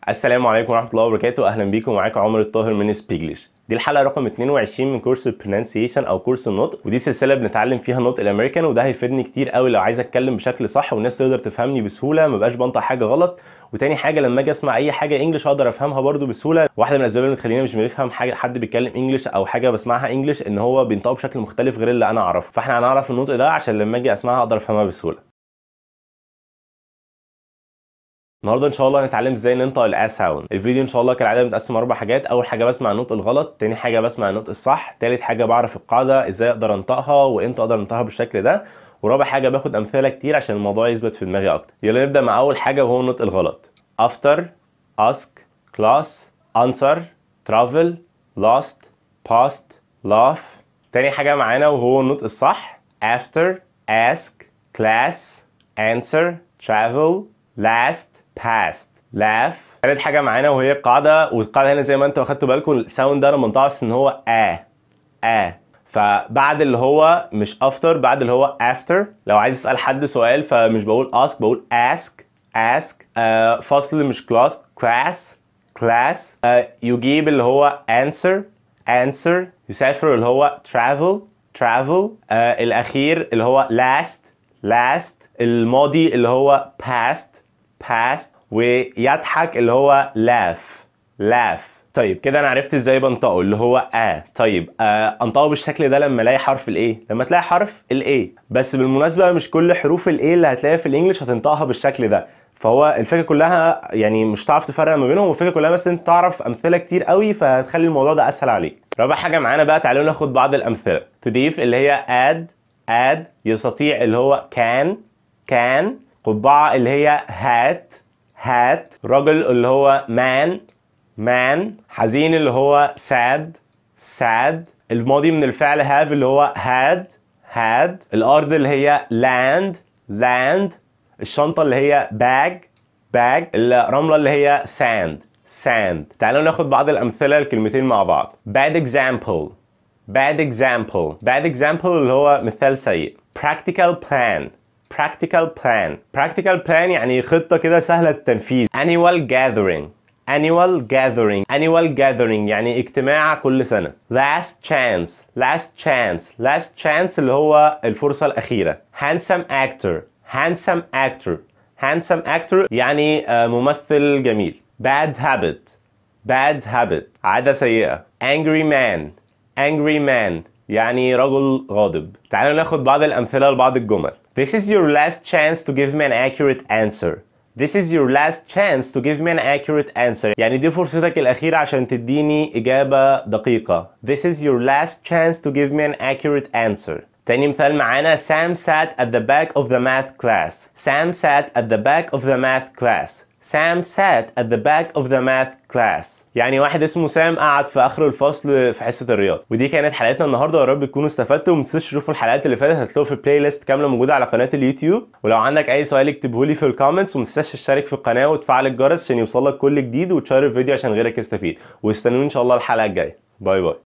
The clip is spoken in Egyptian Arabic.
السلام عليكم ورحمه الله وبركاته اهلا بيكم معاكم عمر الطاهر من سبيجلش دي الحلقه رقم 22 من كورس البرونانسيشن او كورس النطق ودي سلسله بنتعلم فيها النطق الامريكان وده هيفيدني كتير قوي لو عايز اتكلم بشكل صح والناس تقدر تفهمني بسهوله ما بقاش بنطق حاجه غلط وتاني حاجه لما اجي اسمع اي حاجه انجلش اقدر افهمها برده بسهوله واحده من الاسباب اللي بتخلينا مش بنفهم حاجه حد بيتكلم انجلش او حاجه بسمعها انجلش ان هو بينطقه بشكل مختلف غير اللي انا اعرفه فاحنا هنعرف النطق ده عشان لما اجي اسمعها اقدر افهمها بسهوله النهارده ان شاء الله هنتعلم ازاي ننطق الا ساوند الفيديو ان شاء الله كالعاده متقسم اربع حاجات اول حاجه بسمع النطق الغلط تاني حاجه بسمع النطق الصح تالت حاجه بعرف القاعده ازاي اقدر انطقها وامتى اقدر انطقها بالشكل ده ورابع حاجه باخد امثله كتير عشان الموضوع يثبت في دماغي اكتر يلا نبدا مع اول حاجه وهو النطق الغلط after ask class answer travel lost past laugh تاني حاجه معانا وهو النطق الصح after ask class answer travel last past laugh تالت حاجه معانا وهي القاعده والقاعده هنا زي ما انتوا اخدتوا بالكم الساوند ده انا منطقس ان هو ا ا فبعد اللي هو مش after بعد اللي هو after لو عايز اسال حد سؤال فمش بقول ask بقول ask ask آه فصل مش class class class آه يجيب اللي هو answer answer يسافر اللي هو travel travel آه الاخير اللي هو last last الماضي اللي هو past past ويضحك اللي هو laugh laugh طيب كده انا عرفت ازاي بنطقه اللي هو ا طيب آه انطقه بالشكل ده لما الاقي حرف الايه لما تلاقي حرف الايه بس بالمناسبه مش كل حروف الايه اللي هتلاقيها في الانجليش هتنطقها بالشكل ده فهو الفكره كلها يعني مش هتعرف تفرق ما بينهم والفكره كلها بس انت تعرف امثله كتير قوي فهتخلي الموضوع ده اسهل عليك رابع حاجه معانا بقى تعالوا ناخد بعض الامثله تضيف اللي هي add add يستطيع اللي هو can can قبعه اللي هي hat hat رجل اللي هو man man حزين اللي هو sad sad الماضي من الفعل have اللي هو had had الأرض اللي هي land land الشنطة اللي هي bag bag الرملة اللي هي sand sand تعالوا ناخد بعض الأمثلة الكلمتين مع بعض bad example bad example bad example اللي هو مثال سيء practical plan practical plan practical plan يعني خطة كده سهلة التنفيذ annual gathering annual gathering annual gathering يعني اجتماع كل سنة last chance last chance last chance اللي هو الفرصة الأخيرة handsome actor handsome actor handsome actor يعني ممثل جميل bad habit bad habit عادة سيئة angry man angry man يعني رجل غاضب تعالوا ناخد بعض الأمثلة لبعض الجمل This is your last chance to give me an accurate answer This is your last chance to give me an accurate answer يعني دي فرصتك الأخيرة عشان تديني إجابة دقيقة This is your last chance to give me an accurate answer تاني مثال معانا Sam sat at the back of the math class Sam sat at the back of the math class Sam sat at the back of the math class يعني واحد اسمه سام قعد في اخر الفصل في حصه الرياضه ودي كانت حلقتنا النهارده يا رب تكونوا استفدتوا وما تنسوش تشوفوا الحلقات اللي فاتت هتلاقوها في البلاي ليست كامله موجوده على قناه اليوتيوب ولو عندك اي سؤال اكتبه لي في الكومنتس وما تنساش تشترك في القناه وتفعل الجرس عشان يوصلك كل جديد وتشير الفيديو عشان غيرك يستفيد واستنوني ان شاء الله الحلقه الجايه باي باي